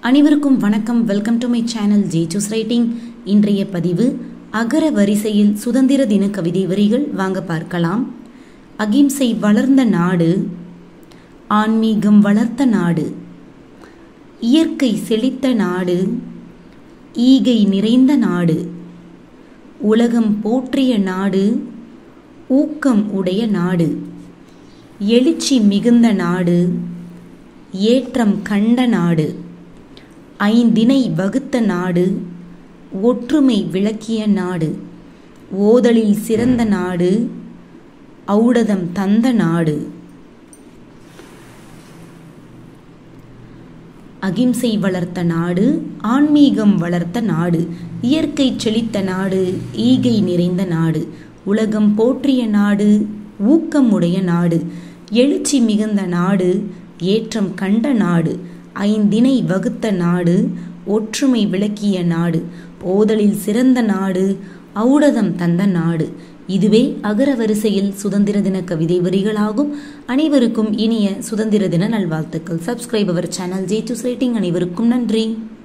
அனைவருக்கும் வணக்கம் welcome to my channel Jesus writing இன்றைய பதிவு அகர வரிசையில் சுதந்திர தின கவிதை வரிகள் வாங்க பார்க்கலாம் அகிம்சை வளர்ந்த நாடு ஆன்மீகம் வளர்த்த நாடு இயற்கை செழித்த நாடு ஈகை நிறைந்த நாடு உலகம் போற்றிய நாடு ஊக்கம் உடைய நாடு எழுச்சி மிகுந்த நாடு ஏற்றம் கண்ட நாடு ஐந்தினை வகுத்த நாடு ஒற்றுமை விளக்கிய நாடு ஓதலில் சிறந்த நாடு ஔடதம் தந்த நாடு அகிம்சை வளர்த்த நாடு ஆன்மீகம் வளர்த்த நாடு இயற்கை செழித்த நாடு ஈகை நிறைந்த நாடு உலகம் போற்றிய நாடு ஊக்கமுடைய நாடு எழுச்சி மிகுந்த நாடு ஏற்றம் கண்ட நாடு ஐந்தினை வகுத்த நாடு ஒற்றுமை விளக்கிய நாடு ஓதலில் சிறந்த நாடு ஔடதம் தந்த நாடு இதுவே அகர வரிசையில் சுதந்திர தின கவிதை வரிகளாகும் அனைவருக்கும் இனிய சுதந்திர தின நல்வாழ்த்துக்கள் சப்ஸ்கிரைப் அவர் சேனல் ஜே சூஸ் ரேட்டிங் அனைவருக்கும் நன்றி